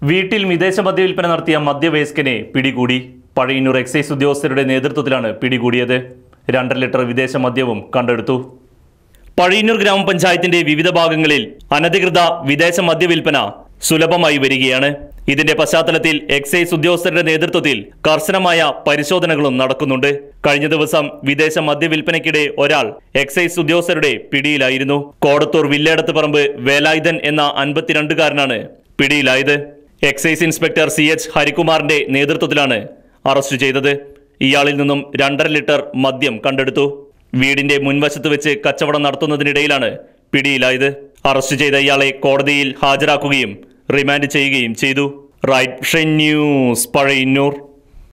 വീട്ടിൽ വിദേശ മദ്യവിൽപ്പന നടത്തിയ മദ്യവയസ്കനെ പിടികൂടി പഴയന്നൂർ എക്സൈസ് ഉദ്യോഗസ്ഥരുടെ നേതൃത്വത്തിലാണ് പിടികൂടിയത് രണ്ടര ലിറ്റർ വിദേശ മദ്യവും കണ്ടെടുത്തു പഴയന്നൂർ ഗ്രാമപഞ്ചായത്തിന്റെ വിവിധ ഭാഗങ്ങളിൽ അനധികൃത വിദേശ മദ്യവിൽപ്പന സുലഭമായി വരികയാണ് ഇതിന്റെ പശ്ചാത്തലത്തിൽ എക്സൈസ് ഉദ്യോഗസ്ഥരുടെ നേതൃത്വത്തിൽ കർശനമായ പരിശോധനകളും നടക്കുന്നുണ്ട് കഴിഞ്ഞ ദിവസം വിദേശ മദ്യവിൽപ്പനയ്ക്കിടെ ഒരാൾ എക്സൈസ് ഉദ്യോഗസ്ഥരുടെ പിടിയിലായിരുന്നു കോടത്തൂർ വില്ലേടത്ത് പറമ്പ് വേലായുധൻ എന്ന അൻപത്തിരണ്ടുകാരനാണ് പിടിയിലായത് എക്സൈസ് ഇൻസ്പെക്ടർ സി എച്ച് ഹരികുമാറിന്റെ നേതൃത്വത്തിലാണ് അറസ്റ്റ് ചെയ്തത് ഇയാളിൽ നിന്നും രണ്ടര ലിറ്റർ മദ്യം കണ്ടെടുത്തു വീടിന്റെ മുൻവശത്ത് വെച്ച് കച്ചവടം നടത്തുന്നതിനിടയിലാണ് പിടിയിലായത് അറസ്റ്റ് ചെയ്ത ഇയാളെ കോടതിയിൽ ഹാജരാക്കുകയും റിമാൻഡ് ചെയ്യുകയും ചെയ്തു റൈറ്റ് ന്യൂസ് പഴയന്നൂർ